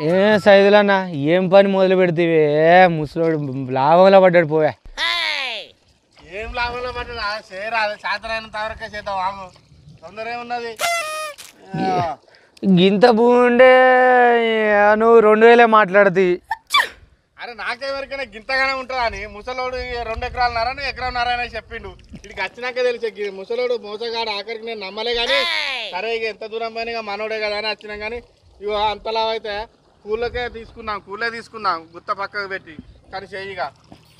ఏ సైదులన్న ఏం పని మొదలు పెడితే ముసలోడు లాభంలో పడ్డాడు పోయా ఏం లాభంలో పడ్డా చేయరాదు సాయంత్రం వరకే చేద్దాం ఆగు తొందర ఏమున్నది గింత భూమి ఉండే ఆ, నువ్వు రెండు వేలే మాట్లాడుతీ అరే నాకెవరికైనా గింతగానే ఉంటుందా అని ముసలోడు ఈ రెండు ఎకరాలు నరని ఎకరం నరని చెప్పిండు ఇక్కడికి వచ్చినాక తెలిసే గి- ముసలోడు మోసగాడు ఆఖరికి నేను నమ్మలే కానీ సరే ఇక ఎంత దూరం పోయినా ఇక మనోడే కదా అని వచ్చినాం కానీ ఇక అంతలా అయితే కూలకే తీసుకున్నాం కూలే తీసుకున్నాం గుత్త పక్కకు పెట్టి కానీ చెయ్యిగా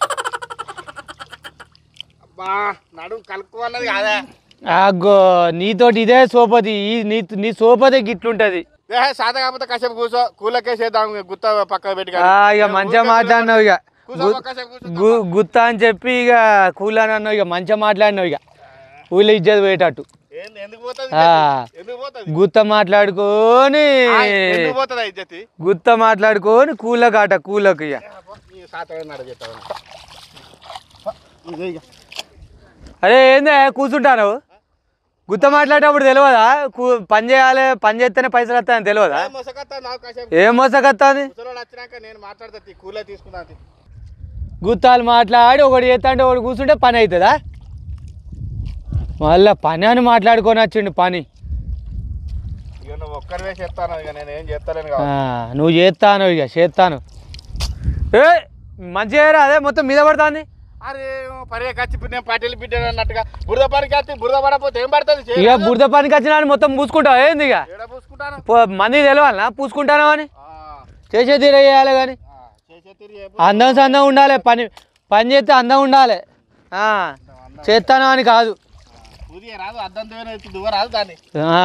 అబ్బా నడుము కలుపుకోన్నది కాదా అగ్గో నీతోటి ఇదే సోపతి ఈ నీ నీ సోపతి గిట్లుంటది ఏ సాత కాకపోతే కాసేపు కూర్చో కూలకే చేద్దాం గుత్త పక్కకు పెట్టి ఆ, ఇక మంచిగా మాట్లాడినావు ఇక కూర్చో గు- కాసేపు కూర్చో గు- గుత్తా అని చెప్పి ఇక కూలని అన్నావు ఇక మంచిగా మాట్లాడినావు ఇక ఊళ్ళో ఇజ్జత్ పోయేటట్టు ఏంది ఎందుకు పోతుంది ఆ. ఎందుకు పోతుంది గుత్త మాట్లాడుకొని ఎందుకు పోతుంది ఇజ్జతి గుత్త మాట్లాడుకొని కూలకు ఆట కూలకు ఇక ఈ సాత నడ చెప్తాను అరే ఏందే కూర్చుంటాను గుత్త మాట్లాడేటప్పుడు తెలియదా కూ- పని చేయాలి పని చేస్తేనే పైసలు వస్తాయని తెలియదా మొసకత్తా నాకు కాసేపు ఏం మోసకత్తాది ముసలోడు వచ్చినాక నేను మాట్లాడతా తీ, కూలే తీసుకున్నా తీ. గుత్తాలు మాట్లాడి ఒకటి చేస్తా అంటే ఒకటి కూర్చుంటే పని అవుతుందా మళ్ళా పని అని మాట్లాడుకొని వచ్చిండు పని ఇక నువ్వు ఒక్కరివే చేస్తాను ఇక నేను ఏం చేస్తలేను ఆ, కాబట్టి నువ్వు చేస్తాను ఇక చేస్తాను ఏ మంచిగా అదే మొత్తం మీద పడుతుంది అరే పరే కచ్చి నేను పట్టెలు బిడ్డ అన్నట్టుగా బురద పనికి వస్తే బురద పడకపోతే ఏం పడుతుంది ఇక చేయరాదు? బురద పనికి వచ్చినా అని మొత్తం పూసుకుంటావు ఏంది ఇక ఏడ పూసుకుంటాను పో- మంది తెలవాలనా పూసుకుంటాను అని ఆ, చేసే తీరే చేయాలి కానీ ఆ, చేసే తిరిగి ఏ అందం సందం ఉండాలి పని పని చేస్తే అందం ఉండాలి ఆ, చేస్తాను అని కాదు ఉదయం రాదు అద్దం దేవన ఎత్తి దువ్వ రాదు దాన్ని ఆ,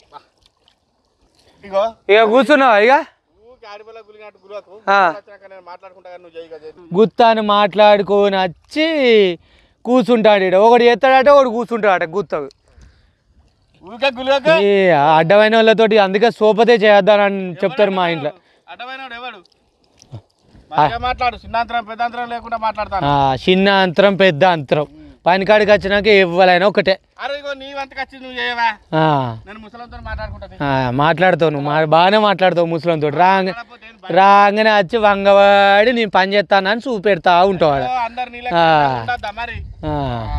ఇగో ఇక కూర్చున్నావు ఇక ఊరికి ఆడిపిల్ల గులినట్టు గురువకు ఆ. వచ్చినాక నేను మాట్లాడుకుంటా కానీ నువ్వు చేయి చేయి గుత్తాను మాట్లాడుకొని వచ్చి కూర్చుంటాడు ఈడ ఒకటి చేస్తాడట ఒకటి కూర్చుంటాడట గుత్తకు ఊరికే గులివకు ఈ అడ్డమైన వాళ్ళతోటి అందుకే సోపతే చేద్దానని చెప్తారు మా ఇంట్లో అడ్డమైనడు ఎవడు మంచిగా మాట్లాడు చిన్నాంతరం పెద్దాంతరం లేకుండా మాట్లాడతాను ఆ, చిన్న అంతరం పెద్ద అంతరం పనికాడికి వచ్చినాక ఎవరైనా ఒకటే అరే ఇగో నీ వంతకు వచ్చి నువ్వు చేయవా ఆ, నేను ముసలంతో మాట్లాడుకుంటా ఆ, మాట్లాడతావు నువ్వు మా బాగానే మాట్లాడతావు ముసలంతో రాంగ మాట్లాడకపోతే ఏంది భయం? రాగానే వచ్చి వంగవాడి నేను పని చేస్తానని చూపెడతా ఉంటావు ఆడ. ఓ, అందరు నీళ్ళ ఆ. ఉండద్దా మరి ఆ.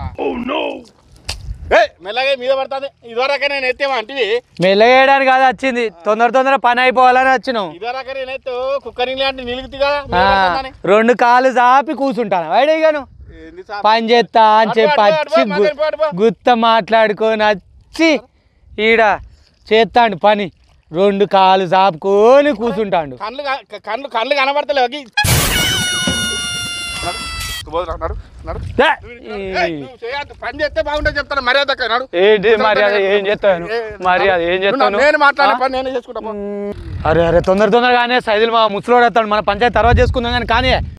ఏ మెల్లగా మీద పడుతుంది ఇదివరకే నేను ఎత్తేమా అంటివి మెల్లగేయడానికి కాదు వచ్చింది తొందర తొందర పని అయిపోవాలని వచ్చినావు ఇదివరకే నేను ఎత్తు కుక్క నీళ్ళు అంటే నిలుగుతుంది కదా ఆ, మీద పడుతుందని. రెండు కాళ్ళు చాపి కూర్చుంటాను వాడేగాను ఏంది సాప్? పని చేస్తా అని చెప్పి అటు పో, అటు వచ్చి పో, మాట్లాడి పో, అటు పో. గుత్త మాట్లాడుకొని వచ్చి ఈడ చేస్తాడు పని రెండు కాళ్ళు చాపుకొని కూర్చుంటాడు కళ్ళు క- కళ్ళు కళ్ళు కనబడతలేవు అగి. నడు. నువ్వు పోదురా, నడు, నడు. దా. ఏయ్, నువ్వు చేయాలి, పని చేస్తే బాగుంటుంది చెప్తాను మర్యాద నడు ఏంటి మర్యాద ఏం చేస్తాను ఏ, మర్యాద ఏం నువ్వు చేస్తాను నేను మాట్లాడే ఆ? పని నేనే చేసుకుంటా పో. అరే అరే తొందర తొందరగానే సైదులు మా ముసలోడు వస్తాడు మన పంచాయతీ తర్వాత చేసుకుందాం కానీ కానీ